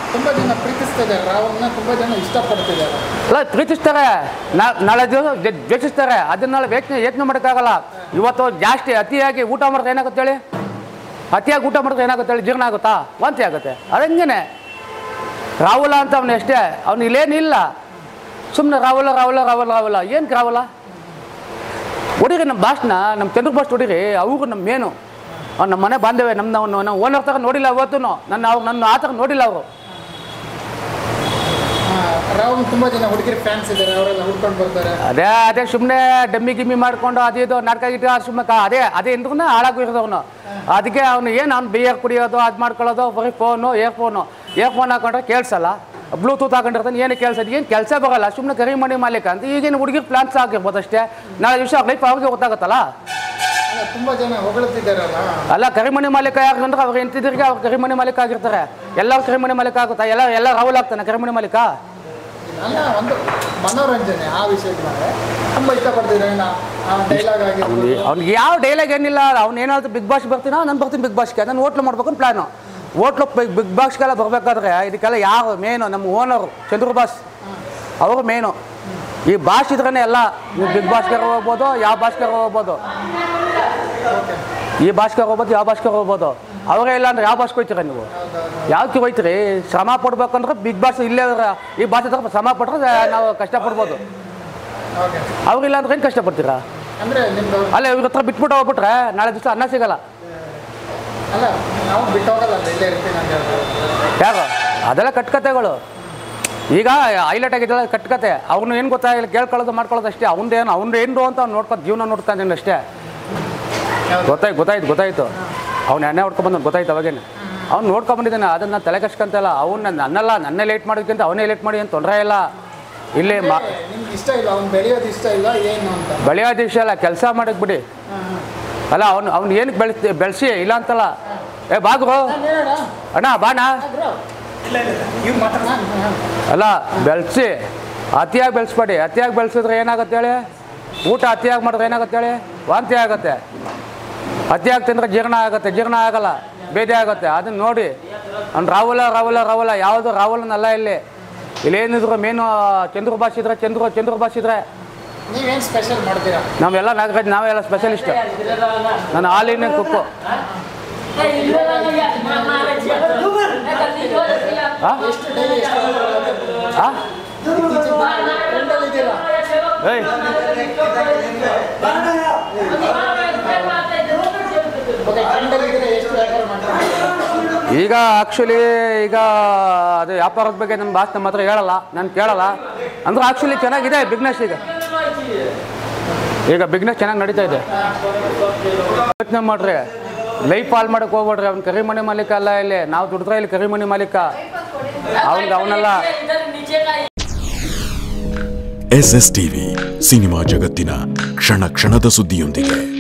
ತುಂಬ ಜನ ಪ್ರೀತಿಸ್ತಿದ್ದಾರೆ ರಾಹುಲ್ನ ತುಂಬ ಜನ ಇಷ್ಟಪಡ್ತಿದ್ದಾರೆ ಅಲ್ಲ ಪ್ರೀತಿಸ್ತಾರೆ ನಾ- ನಾಳೆ ದಿವಸ ದ್ವೆ- ದ್ವೇಷಿಸ್ತಾರೆ ಅದನ್ನ ನಾಳೆ ಯೋಚನೆ ಯೋಚನೆ ಮಾಡೋಕ್ಕಾಗಲ್ಲ ಇವತ್ತು ಜಾಸ್ತಿ ಅತಿಯಾಗಿ ಊಟ ಮಾಡಿದ್ರೆ ಏನಾಗುತ್ತೆ ಹೇಳಿ ಅತಿಯಾಗಿ ಊಟ ಮಾಡಿದ್ರೆ ಏನಾಗುತ್ತೆ ಹೇಳಿ ಜೀರ್ಣ ಆಗುತ್ತಾ ವಾಂತಿ ಆಗುತ್ತೆ ಅದಂಗೆನೆ ರಾಹುಲ ಅಂತ ಅವನು ಎಷ್ಟೇ ಅವನು ಇಲ್ಲೇನಿಲ್ಲ ಸುಮ್ಮನೆ ರಾಹುಲ ರಾಹುಲ ರಾಹುಲ ರಾಹುಲ ಏನು ರಾಹುಲ ಹೊಡೀರಿ ನಮ್ಮ ಭಾಷಣ ನಮ್ಮ ಚಂದ್ರ ಭಾಷೆ ಹೊಡೀರಿ ಅವ್ರು ನಮ್ಮ ಮೇನು ಅವ್ನು ನಮ್ಮ ಮನೆ ಬಾಂಧವ್ಯ ನಮ್ಮ ನಾವು ನಾವು ಓನರ್ ಥರ ನೋಡಿಲ್ಲ ಅವತ್ತೂ ನನ್ನ ಅವ್ರು ನನ್ನ ಆ ಥರ ನೋಡಿಲ್ಲ ಅವರು ರಾಹುಲ್ ತುಂಬ ಜನ ಹುಡುಗಿರ ಫ್ಯಾನ್ಸ್ ಇದ್ದಾರೆ ಅವರೆಲ್ಲ ಹುಡ್ಕೊಂಡು ಬರ್ತಾರೆ ಅದೇ ಅದೇ ಸುಮ್ಮನೆ ಡಮ್ಮಿ ಗಿಮ್ಮಿ ಮಾಡ್ಕೊಂಡು ಅದು ಇದು ನಾಟಕ ಗಿಟ ಸುಮ್ಮನೆ ಅದೇ ಅದೇ ಇಂದ್ರೂ ಹಾಳಾಗಿರೋದು ಅವನು ಅದಕ್ಕೆ ಅವನು ಏನು ಅವ್ನು ಬಿಯರ್ ಕುಡಿಯೋದು ಅದು ಮಾಡ್ಕೊಳ್ಳೋದು ಬರೀ phone earphone earphone ಹಾಕೊಂಡ್ರೆ ಕೇಳಿಸಲ್ಲ ಬ್ಲೂಟೂತ್ ಹಾಕೊಂಡಿರ್ತಾನೆ ಏನು ಕೇಳಿಸೋದು ಏನು ಕೆಲಸ ಬರಲ್ಲ ಸುಮ್ಮನೆ ಕರಿಮಣಿ ಮಾಲೀಕ ಅಂತ ಈಗೇನು ಹುಡುಗಿರ್ ಪ್ಲಾನ್ಸ್ ಆಗಿರ್ಬೋದು ಅಷ್ಟೇ ನಾಳೆ ದಿವಸ ಅವ್ರ ಲೈಫ್ ಅವ್ರಿಗೆ ಗೊತ್ತಾಗುತ್ತಲ್ಲ ಅಲ್ಲ ತುಂಬ ಜನ ಹೊಗಳುತ್ತಿದ್ದಾರಲ್ಲ ಅಲ್ಲ ಕರಿಮಣಿ ಮಾಲೀಕ ಯಾರು ಅಂದ್ರೆ ಅವ್ರು ಎಂತಿದ್ರಿಗೆ ಅವ್ರು ಕರಿಮಣಿ ಮಾಲೀಕ ಆಗಿರ್ತಾರೆ ಎಲ್ಲರೂ ಕರಿಮಣಿ ಮಾಲೀಕ ಆಗುತ್ತಾ ಎಲ್ಲ ಎಲ್ಲ ರಾಹುಲ್ ಆಗ್ತಾನೆ ಕರಿಮಣಿ ಮಾಲೀಕ ಅಲ್ಲ ಒಂದು ಮನೋರಂಜನೆ ಆ ವಿಷಯದ ಮೇಲೆ ತುಂಬ ಇಷ್ಟಪಡ್ತಿದ್ದಾರೆ ನಾ ಆ ಡೈಲಾಗ್ ಆಗಿರ್ಬೋದು ಅವ್ನಿಗೆ ಯಾವ ಡೈಲಾಗ್ ಏನಿಲ್ಲ ಅವ್ನು ಏನಾದ್ರು ಬಿಗ್ ಬಾಸ್ ಬರ್ತೀನೋ ನಾನು ಬರ್ತೀನಿ ಬಿಗ್ ಬಾಸ್ಗೆ ನಾನು ಹೋಟ್ಲು ಮಾಡ್ಬೇಕು ಅಂತ ಪ್ಲಾನು ಹೋಟ್ಲು ಬಿಗ್ ಬಿಗ್ ಬಾಸ್ಗೆಲ್ಲ ಬರಬೇಕಾದ್ರೆ ಇದಕ್ಕೆಲ್ಲ ಯಾರು ಮೇನು ನಮ್ಮ ಓನರು ಚಂದ್ರು ಬಾಸ್ ಅವರು ಮೇನು ಈ ಬಾಸ್ ಇದ್ರೇ ಎಲ್ಲ ನೀವು ಬಿಗ್ ಬಾಸ್ಗೆ ಹೋಗ್ಬೋದು ಯಾವ ಬಾಸ್ಗೆ ಹೋಗ್ಬೋದು ಈ ಬಾಸ್ಗೆ ಹೋಗ್ಬೋದು ಯಾವ ಬಾಸ್ಗೆ ಹೋಗ್ಬೋದು ಅವರೇ ಇಲ್ಲ ಅಂದ್ರೆ ಯಾವ ಬಾಸ್ಗೆ ಹೋಯ್ತೀರ ನೀವು ಯಾವ್ಕೆ ಹೋಯ್ತೀರಿ ಶ್ರಮ ಪಡ್ಬೇಕಂದ್ರೆ ಬಿಗ್ ಬಾಸ್ ಇಲ್ಲೇ ಇದ್ರೆ ಈ ಬಾಸ್ ಹತ್ರ ಶ್ರಮ ಪಟ್ರೆ ನಾವು ಕಷ್ಟಪಡ್ಬೋದು ಓಕೆ ಅವ್ರಿಲ್ಲ ಅಂದ್ರೆ ಏನು ಕಷ್ಟಪಡ್ತೀರಾ ಅಂದರೆ ನಿಮ್ದು ಅಲ್ಲ ಇವ್ರ ಹತ್ರ ಬಿಟ್ಬಿಟ್ಟು ಹೋಗ್ಬಿಟ್ರೆ ನಾಳೆ ದಿವಸ ಅನ್ನ ಸಿಗಲ್ಲ ಅಲ್ಲ ನಾವು ಬಿಟ್ಟು ಹೋಗಲ್ಲ ಅಲ್ಲ ಇಲ್ಲೇ ಇರ್ತೀನಿ ಅಂತ ಹೇಳ್ತಾರೆ ಯಾರು ಅದೆಲ್ಲ ಕಟ್ಕತೆಗಳು ಈಗ ಹೈಲೈಟ್ ಆಗಿದ್ದಲ್ಲ ಕಟ್ಕತೆ ಅವ್ನು ಏನು ಗೊತ್ತಾಗಿಲ್ಲ ಕೇಳ್ಕೊಳ್ಳೋದು ಮಾಡ್ಕೊಳ್ಳೋದು ಅಷ್ಟೇ ಅವ್ನದೇನು ಅವ್ನು ಏನು ಅಂತ ಅವ್ನು ನೋಡ್ಕೊಂಡು ಜೀವನ ನೋಡ್ತಾನೆ ಅಷ್ಟೇ ಗೊತ್ತಾಯ್ತು ಗೊತ್ತಾಯ್ತು ಗೊತ್ತಾಯ್ತು ಅವ್ನು ಎಣ್ಣೆ ಹೊಡ್ಕೊಂಬಂದು ಗೊತ್ತಾಯ್ತು ಅವಾಗೇನೆ ಅವ್ನು ನೋಡ್ಕೊಂಬಂದಿದ್ದಾನೆ ಅದನ್ನು ತಲೆ ಕಟ್ಕೊಂತಲ್ಲ ಅವ್ನು ನನ್ನಲ್ಲ ನನ್ನೇ ಲೇಟ್ ಮಾಡೋದಕ್ಕಿಂತ ಅವನೇ ಲೇಟ್ ಮಾಡಿ ಏನು ತೊಂದರೆ ಇಲ್ಲ ಇಲ್ಲಿ ಮಾ ನಿಮ್ಗೆ ಇಷ್ಟ ಇಲ್ಲ ಅವ್ನು ಬೆಳೆಯೋದು ಇಷ್ಟ ಇಲ್ಲ ಏನು ಅಂತ ಬೆಳೆಯೋದು ವಿಷಯ ಅಲ್ಲ ಕೆಲಸ ಮಾಡಕ್ಕೆ ಬಿಡಿ ಅಲ್ಲ ಅವ್ನು ಅವ್ನು ಏನಕ್ಕೆ ಬೆಳೆಸಿ ಬೆಳೆಸಿ ಇಲ್ಲ ಅಂತಲ್ಲ ಏ ಬಾಗ್ರು ಹೇಳೋಣ ಅಣ್ಣ ಬಾಣ ಅಲ್ಲ ಬೆಳೆಸಿ ಅತಿಯಾಗಿ ಬೆಳೆಸ್ಬೇಡಿ ಅತಿಯಾಗಿ ಬೆಳೆಸಿದ್ರೆ ಏನಾಗುತ್ತೆ ಹೇಳಿ ಊಟ ಅತಿಯಾಗಿ ಮಾಡಿದ್ರೆ ಏನಾಗುತ್ತೆ ಹೇಳಿ ವಾಂತಿ ಆಗುತ್ತೆ ಅತಿಯಾಗಿ ತಿಂದ್ರೆ ಜೀರ್ಣ ಆಗುತ್ತೆ ಜೀರ್ಣ ಆಗಲ್ಲ ಬೇದಿ ಆಗುತ್ತೆ ಅದನ್ನ ನೋಡಿ ಅವ್ನು ರಾಹುಲ ರಾಹುಲ ರಾಹುಲ ಯಾವುದು ರಾಹುಲನಲ್ಲ ಇಲ್ಲಿ ಇಲ್ಲೇನಿದ್ರು ಮೇನು ಚಂದ್ರ ಭಾಷೆ ಇದ್ರೆ ಚಂದ್ರ ಚಂದ್ರ ಭಾಷೆ ಇದ್ರೆ ನೀವೇನು ಸ್ಪೆಷಲ್ ಮಾಡ್ತೀರಾ ನಾವೆಲ್ಲ ನಾಗರಾಜ್ ನಾವೆಲ್ಲ ಸ್ಪೆಷಲಿಸ್ಟ್ ನಾನು ಆಲ್ ಇಂಡಿಯನ್ ಕುಕ್ಕು ಆ? ಎಷ್ಟು ಡೈಲಿ ಎಷ್ಟು ಆ? ಟ್ರೆಂಡಲ್ಲಿ ಇದ್ದೀರಾ ಏಯ್ ಓಕೆ ಟ್ರೆಂಡಲ್ಲಿ ಇದ್ದೀರಾ ಎಷ್ಟು ವ್ಯಾಪಾರ ಮಾಡ್ತೀರಾ ಈಗ ಆ್ಯಕ್ಚುಲಿ ಈಗ ಅದು ವ್ಯಾಪಾರದ ಬಗ್ಗೆ ನಮ್ಮ ಬಾಸ್ ನಮ್ಮ ಹತ್ರ ಹೇಳಲ್ಲ ನಾನು ಕೇಳಲ್ಲ ಅಂದ್ರೆ ಆ್ಯಕ್ಚುಲಿ ಚೆನ್ನಾಗಿದೆ ಬಿಗ್ನೆಸ್ ಈಗ ಈಗ ಬಿಗ್ನೆಸ್ ಚೆನ್ನಾಗಿ ನಡೀತಾ ಇದೆ ಯೋಚನೆ ಮಾಡ್ರಿ ಲೈಫ್ ಹಾಲ್ ಮಾಡಕ್ಕೆ ಹೋಗ್ಬೇಡ್ರಿ ಅವ್ನು ಕರಿಮಣಿ ಮಾಲೀಕ ಅಲ್ಲ ಇಲ್ಲಿ ನಾವು ದುಡಿದ್ರೆ ಇಲ್ಲಿ ಕರಿಮಣಿ ಮಾಲೀಕ ಅವ್ನಿಗೆ ಅವನೆಲ್ಲ ಎಸ್ ಎಸ್ ಟಿವಿ ಸಿನಿಮಾ ಜಗತ್ತಿನ ಕ್ಷಣ ಕ್ಷಣದ ಸುದ್ದಿಯೊಂದಿಗೆ